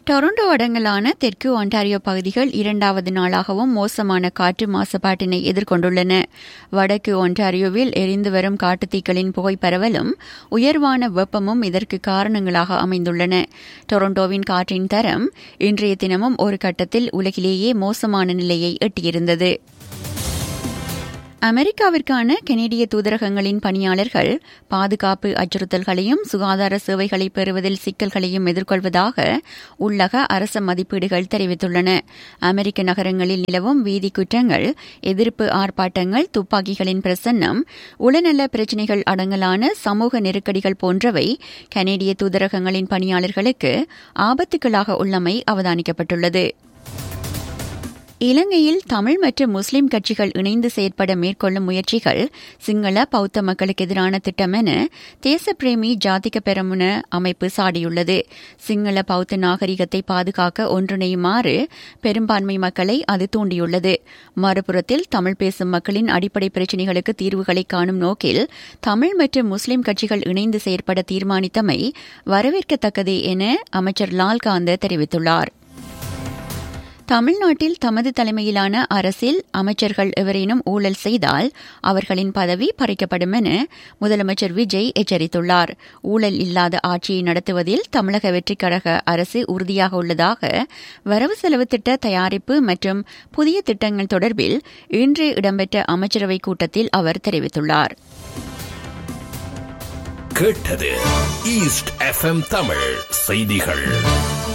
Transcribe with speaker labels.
Speaker 1: Toronto அடங்கலான தெற்கு Ontario பகுதிகள் இரண்டாவது நாளாகவும் மோசமான காற்று மாசுபாட்டினை எதிர்கொண்டுள்ளன வடக்கு ஒன்டாரியோவில் எரிந்து வரும் காட்டுத்தீக்களின் புகை பரவலும் உயர்வான வெப்பமும் இதற்கு காரணங்களாக அமைந்துள்ளன டொரண்டோவின் காற்றின் தரம் இன்றைய தினமும் ஒரு கட்டத்தில் உலகிலேயே மோசமான நிலையை எட்டியிருந்தது அமெரிக்காவிற்கான கெனடிய தூதரகங்களின் பணியாளர்கள் பாதுகாப்பு அச்சுறுத்தல்களையும் சுகாதார சேவைகளை பெறுவதில் சிக்கல்களையும் எதிர்கொள்வதாக உள்ளக அரச மதிப்பீடுகள் தெரிவித்துள்ளன அமெரிக்க நகரங்களில் நிலவும் வீதி குற்றங்கள் எதிர்ப்பு ஆர்ப்பாட்டங்கள் துப்பாக்கிகளின் பிரசன்னம் உளநல பிரச்சினைகள் அடங்கலான சமூக நெருக்கடிகள் போன்றவை கனேடிய தூதரகங்களின் பணியாளர்களுக்கு ஆபத்துக்களாக உள்ளமை அவதானிக்கப்பட்டுள்ளது இலங்கையில் தமிழ் மற்றும் முஸ்லிம் கட்சிகள் இணைந்து செயற்பட மேற்கொள்ளும் முயற்சிகள் சிங்கள பௌத்த மக்களுக்கு எதிரான திட்டம் என தேசப்பிரேமி ஜாதிக பெரமுன அமைப்பு சாடியுள்ளது சிங்கள பௌத்த நாகரிகத்தை பாதுகாக்க ஒன்றிணையுமாறு பெரும்பான்மை மக்களை அது தூண்டியுள்ளது மறுபுறத்தில் தமிழ் பேசும் மக்களின் அடிப்படை பிரச்சினைகளுக்கு தீர்வுகளை காணும் நோக்கில் தமிழ் மற்றும் முஸ்லிம் கட்சிகள் இணைந்து செயற்பட தீர்மானித்தமை வரவேற்கத்தக்கதே என அமைச்சர் லால்காந்த தெரிவித்துள்ளார் தமிழ்நாட்டில் தமது தலைமையிலான அரசில் அமைச்சர்கள் எவரேனும் ஊழல் செய்தால் அவர்களின் பதவி பறிக்கப்படும் என முதலமைச்சர் விஜய் எச்சரித்துள்ளார் ஊழல் இல்லாத ஆட்சியை நடத்துவதில் தமிழக வெற்றிக் கழக அரசு உறுதியாக உள்ளதாக வரவு செலவு திட்ட தயாரிப்பு மற்றும் புதிய திட்டங்கள் தொடர்பில் இன்று இடம்பெற்ற அமைச்சரவைக் கூட்டத்தில் அவர் தெரிவித்துள்ளார்
Speaker 2: கேட்டது ஈஸ்ட் எஃப்எம் தமிழ் செய்திகள்